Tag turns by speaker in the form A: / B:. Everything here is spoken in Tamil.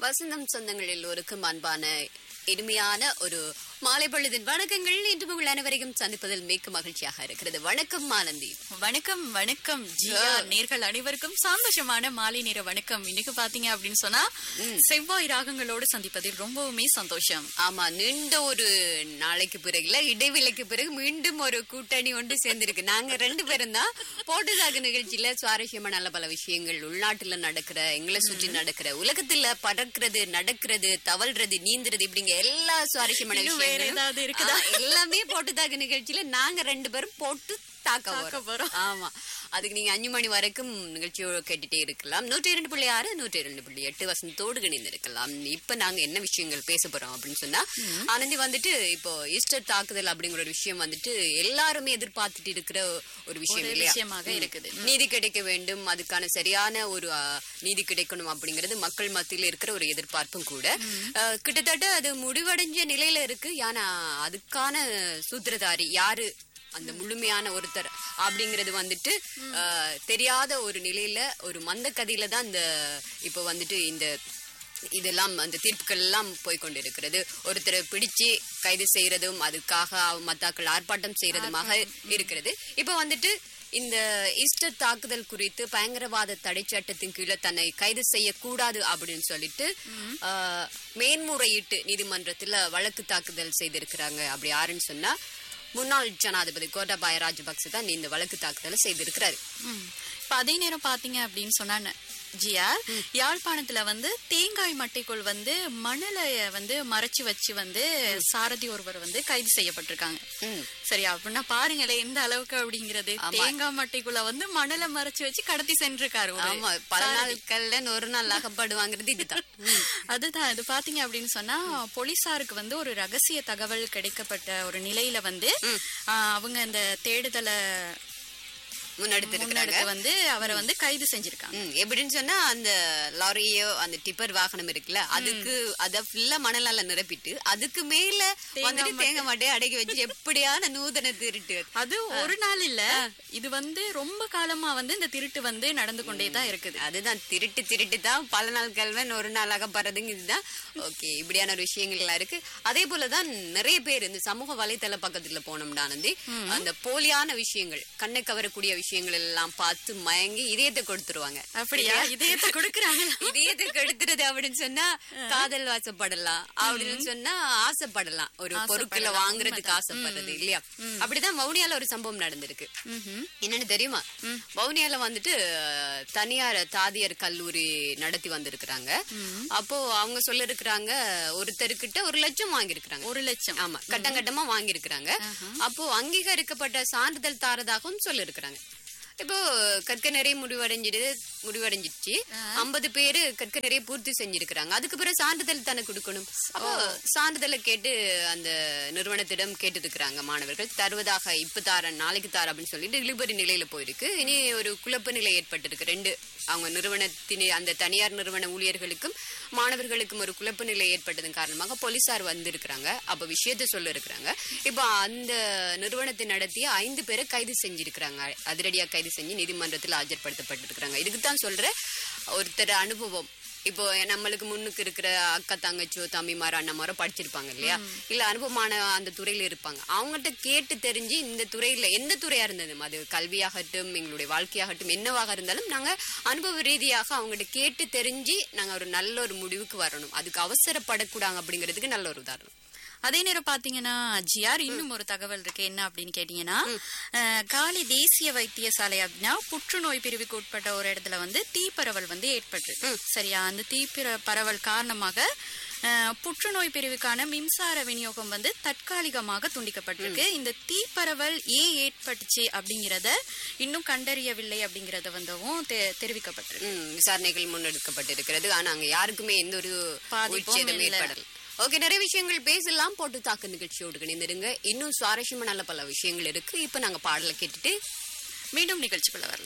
A: வசந்தம் சொந்தங்கள் எல்லோருக்கும் அன்பான இனிமையான ஒரு மாலை பொழுதின் வணக்கங்கள் இன்று உங்கள் அனைவரையும் சந்திப்பதில் மிக்க மகிழ்ச்சியாக இருக்கிறது வணக்கம் ஆனந்தி
B: வணக்கம் வணக்கம் ஜியா நேர்கள் அனைவருக்கும் சந்தோஷமான மாலை நேர வணக்கம் இன்னைக்கு பாத்தீங்க அப்படின்னு சொன்னா செவ்வாய் ராகங்களோடு சந்திப்பதில் ரொம்பவுமே சந்தோஷம்
A: ஆமா நீண்ட ஒரு நாளைக்கு பிறகுல இடைவேளைக்கு பிறகு மீண்டும் ஒரு கூட்டணி ஒன்று சேர்ந்திருக்கு நாங்க ரெண்டு பேரும் தான் போட்டுதாக நிகழ்ச்சியில சுவாரஸ்யமான நல்ல பல விஷயங்கள் உள்நாட்டுல நடக்கிற எங்களை சுற்றி நடக்கிற உலகத்துல பறக்கிறது நடக்கிறது தவழ்றது நீந்துறது இப்படிங்க எல்லா சுவாரஸ்யமான
B: இன்னும் வேற
A: விஷயங்களும்
B: ஏதாவது இருக்குதா?
A: ஆ, எல்லாமே போட்டுதாக நிகழ்ச்சியில நாங்க ரெண்டு பேரும் போட்டு தாக்க
B: தாக்க
A: வரோம்.
B: போறோம்.
A: ஆமா அதுக்கு நீங்க அஞ்சு மணி வரைக்கும் நிகழ்ச்சியோட கேட்டுட்டே இருக்கலாம் நூற்றி இரண்டு புள்ளி ஆறு நூற்றி இரண்டு புள்ளி எட்டு வசந்தோடு இணைந்து இருக்கலாம் இப்ப நாங்க என்ன விஷயங்கள் பேச போறோம் அப்படின்னு சொன்னா ஆனந்தி வந்துட்டு இப்போ ஈஸ்டர் தாக்குதல் அப்படிங்கிற ஒரு விஷயம் வந்துட்டு எல்லாருமே எதிர்பார்த்துட்டு இருக்கிற ஒரு விஷயம்
B: ஒரு
A: இல்லையா
B: விஷயமாக இருக்குது
A: நீதி கிடைக்க வேண்டும் அதுக்கான சரியான ஒரு ஆ, நீதி கிடைக்கணும் அப்படிங்கிறது மக்கள் மத்தியில இருக்கிற ஒரு எதிர்பார்ப்பும் கூட ஆ, கிட்டத்தட்ட அது முடிவடைஞ்ச நிலையில இருக்கு ஆனா அதுக்கான சூத்திரதாரி யாரு அந்த முழுமையான ஒருத்தர் அப்படிங்கிறது வந்துட்டு ஆ, தெரியாத ஒரு நிலையில ஒரு மந்த கதையில தான் இந்த இப்போ வந்துட்டு இந்த இதெல்லாம் அந்த தீர்ப்புகள் எல்லாம் போய்கொண்டிருக்கிறது ஒருத்தரை பிடிச்சு கைது செய்யறதும் அதுக்காக மத்தாக்கள் ஆர்ப்பாட்டம் செய்யறதுமாக இருக்கிறது இப்போ வந்துட்டு இந்த ஈஸ்டர் தாக்குதல் குறித்து பயங்கரவாத தடை சட்டத்தின் கீழே தன்னை கைது செய்யக்கூடாது அப்படின்னு சொல்லிட்டு ஆஹ், மேன்முறையீட்டு நீதிமன்றத்துல வழக்கு தாக்குதல் செய்திருக்கிறாங்க அப்படி யாருன்னு சொன்னா முன்னாள் ஜனாதிபதி கோட்டாபாய ராஜபக்சே தான் இந்த வழக்கு தாக்குதலை செய்திருக்கிறாரு
B: ம். இப்ப அதே நேரம் பாத்தீங்க அப்படின்னு சொன்னா ந- ஜியா யாழ்ப்பாணத்துல வந்து தேங்காய் மட்டைக்குள் வந்து மணலை வந்து மறைச்சு வச்சு வந்து சாரதி ஒருவர் வந்து கைது செய்யப்பட்டிருக்காங்க
A: ம்.
B: சரி அப்படின்னா பாருங்களேன் எந்த அளவுக்கு அப்படிங்கிறது தேங்காய் மட்டைக்குள்ள வந்து மணலை மறைச்சு வச்சு கடத்தி சென்றிருக்காரு ஒரு
A: ஆமா பல நாட்கள்ல ஒரு நாள் அகப்படுவாங்கிறது இதுதான் ம்.
B: அதுதான் இது பாத்தீங்க அப்படின்னு சொன்னா போலீசாருக்கு வந்து ஒரு ரகசிய தகவல் கிடைக்கப்பட்ட ஒரு நிலையில வந்து ஆ, அவங்க அந்த தேடுதலை
A: முன்னெடுத்திருக்கிறாங்க
B: முன்னெடுத்து வந்து அவரை வந்து கைது செஞ்சிருக்காங்க
A: ம், எப்படின்னு சொன்னா அந்த லாரியோ அந்த டிப்பர் வாகனம் இருக்குல்ல அதுக்கு அத ஃபுல்லா மணலால நிரப்பிட்டு அதுக்கு மேல வந்துட்டு தேங்காய் மாட்டை அடக்கி வச்சு எப்படியான நூதன திருட்டு
B: அது ஒரு நாள் இல்ல இது வந்து ரொம்ப காலமா வந்து இந்த திருட்டு வந்து நடந்து கொண்டே தான் இருக்குது
A: அதுதான் திருட்டு திருட்டு தான் பல நாள் கல்வன் ஒரு நாளாக பறதுங்க இதுதான் ஓகே இப்படியான ஒரு விஷயங்கள் எல்லாம் இருக்கு அதே போலதான் நிறைய பேர் இந்த சமூக வலைத்தள பக்கத்துல போனோம்னா ஆனந்தி அந்த போலியான விஷயங்கள் கண்ணை கவரக்கூடிய விஷயங்கள் எல்லாம் பார்த்து மயங்கி இதயத்தை கொடுத்துருவாங்க
B: அப்படியா இதயத்தை கொடுக்கறாங்க
A: இதயத்தை கெடுத்துறது அப்படின்னு சொன்னா காதல் வாசப்படலாம் அப்படின்னு சொன்னா ஆசைப்படலாம் ஒரு பொருட்களை வாங்குறதுக்கு ஆசைப்படுறது இல்லையா அப்படிதான் வவுனியால ஒரு சம்பவம் நடந்திருக்கு என்னன்னு தெரியுமா வவுனியால வந்துட்டு அஹ், தனியார் தாதியர் கல்லூரி நடத்தி வந்திருக்கிறாங்க அப்போ அவங்க சொல்லிருக்கிறாங்க ஒருத்தருக்கிட்ட ஒரு லட்சம் வாங்கியிருக்கிறாங்க
B: ஒரு லட்சம்
A: ஆமா கட்டம் கட்டமா வாங்கியிருக்கிறாங்க அப்போ அங்கீகரிக்கப்பட்ட சான்றிதழ் தாரதாகவும் சொல்லிருக்கிறாங்க இப்போ கற்க நிறைய முடிவடைஞ்சிடு முடிவடைஞ்சிடுச்சு ஐம்பது பேரு கற்க நிறைய பூர்த்தி செஞ்சிருக்கிறாங்க அதுக்கு பிறகு சான்றிதழ் தானே கொடுக்கணும் அப்போ சான்றிதழை கேட்டு அந்த நிறுவனத்திடம் கேட்டு இருக்கிறாங்க மாணவர்கள் தருவதாக இப்ப தாரேன் நாளைக்கு தார அப்படின்னு சொல்லிட்டு இழுபறி நிலையில போயிருக்கு இனி ஒரு குழப்ப நிலை ஏற்பட்டிருக்கு ரெண்டு அவங்க நிறுவனத்தின் அந்த தனியார் நிறுவன ஊழியர்களுக்கும் மாணவர்களுக்கும் ஒரு குழப்ப நிலை ஏற்பட்டதன் காரணமாக போலீசார் வந்திருக்கிறாங்க அப்ப விஷயத்த சொல்ல இருக்கிறாங்க இப்போ அந்த நிறுவனத்தை நடத்திய ஐந்து பேரை கைது செஞ்சிருக்கிறாங்க அதிரடியா கைது செஞ்சு நீதிமன்றத்தில் ஆஜர்படுத்தப்பட்டிருக்கிறாங்க இதுக்கு தான் சொல்றேன் ஒருத்தர் அனுபவம் இப்போ நம்மளுக்கு முன்னுக்கு இருக்கிற அக்கா தங்கச்சியோ தம்பிமாரோ அண்ணமாரோ படிச்சிருப்பாங்க இல்லையா இல்ல அனுபவமான அந்த துறையில இருப்பாங்க அவங்ககிட்ட கேட்டு தெரிஞ்சு இந்த துறையில எந்த துறையா இருந்தது அது கல்வியாகட்டும் எங்களுடைய வாழ்க்கையாகட்டும் என்னவாக இருந்தாலும் நாங்க அனுபவ ரீதியாக அவங்ககிட்ட கேட்டு தெரிஞ்சு நாங்க ஒரு நல்ல ஒரு முடிவுக்கு வரணும் அதுக்கு அவசரப்படக்கூடாது அப்படிங்கிறதுக்கு நல்ல ஒரு உதாரணம்
B: அதே நேரம் பாத்தீங்கன்னா ஜிஆர் இன்னும் ஒரு தகவல் இருக்கு என்ன அப்படின்னு கேட்டீங்கன்னா அஹ், காலி தேசிய வைத்தியசாலை அப்படின்னா புற்றுநோய் பிரிவுக்கு உட்பட்ட ஒரு இடத்துல வந்து தீப்பரவல் வந்து ஏற்பட்டு சரியா அந்த தீப்பிர பரவல் காரணமாக அஹ், புற்றுநோய் பிரிவுக்கான மின்சார விநியோகம் வந்து தற்காலிகமாக துண்டிக்கப்பட்டிருக்கு இந்த தீப்பரவல் ஏன் ஏற்பட்டுச்சு அப்படிங்கறத இன்னும் கண்டறியவில்லை அப்படிங்கறத வந்தும் தெ- தெரிவிக்கப்பட்டிருக்கு
A: ம், விசாரணைகள் முன்னெடுக்கப்பட்டிருக்கிறது ஆனா அங்க யாருக்குமே எந்த ஒரு
B: பாதிப்பும்
A: உயிர்ச்சேதமும்
B: இல்ல.
A: ஏற்படல ஓகே நிறைய விஷயங்கள் பேசலாம் போட்டு தாக்கு நிகழ்ச்சியோடு இணைந்திருங்க இன்னும் சுவாரஸ்யமா நல்ல பல விஷயங்கள் இருக்கு இப்ப நாங்க பாடலை கேட்டுட்டு
B: மீண்டும் நிகழ்ச்சிக்குள்ள வரலாம்